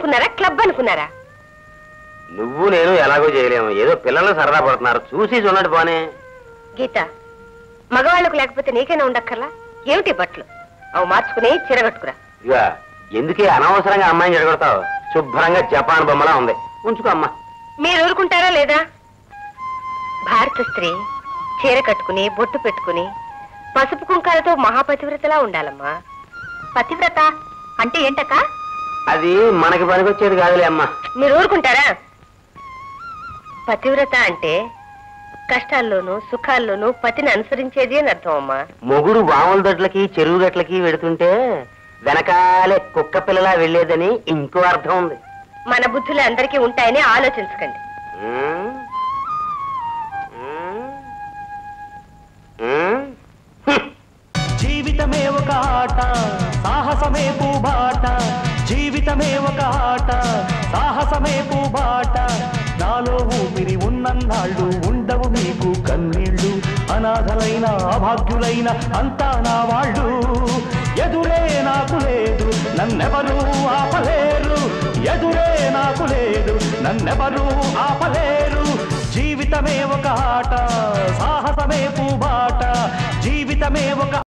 అనుకున్నారా క్లబ్ అనుకున్నారా నువ్వు నేను ఎలాగో చేయలేము ఏదో పిల్లలు సరదా పడుతున్నారు చూసి చూడండి పోనే గీత మగవాళ్ళకు లేకపోతే నీకైనా ఉండక్కర్లా ఏమిటి బట్టలు అవి మార్చుకుని చీర కట్టుకురా ఇక ఎందుకే అనవసరంగా అమ్మాయిని చెడగొడతావు శుభ్రంగా జపాన్ బొమ్మలా ఉంది ఉంచుకో అమ్మా మీరు ఊరుకుంటారా లేదా భారత స్త్రీ చీర కట్టుకుని బొట్టు పెట్టుకుని పసుపు కుంకాలతో మహాపతివ్రతలా ఉండాలమ్మా పతివ్రత అంటే ఏంటక్క అది మనకి పనికొచ్చేది కాదులే అమ్మా మీరు ఊరుకుంటారా పతివ్రత అంటే కష్టాల్లోనూ సుఖాల్లోనూ పతిని అనుసరించేది అని అర్థం అమ్మా మొగుడు వాముల దొడ్లకి చెరువు గట్లకి వెడుతుంటే వెనకాలే కుక్క పిల్లలా వెళ్లేదని ఇంకో అర్థం ఉంది మన బుద్ధులు అందరికీ ఉంటాయని ఆలోచించకండి ఉమ్. ఉమ్. ఉమ్. హ్మ్. జీవితమే ఒక ఆట సాహసమే పూబాట జీవితమే ఒక ఆట సాహసమే పూబాట నాలో ఊపిరి ఉన్నన్నాళ్ళు ఉండవు మీకు కన్నీళ్ళు అనాథలైన అభాగ్యులైన అంతా నా వాళ్ళు ఎదురే నాకు లేదు నన్నెవరూ ఆపలేరు ఎదురే నాకు లేదు నన్నెవరూ ఆపలేరు జీవితమే ఒక ఆట సాహసమే పూబాట జీవితమే ఒక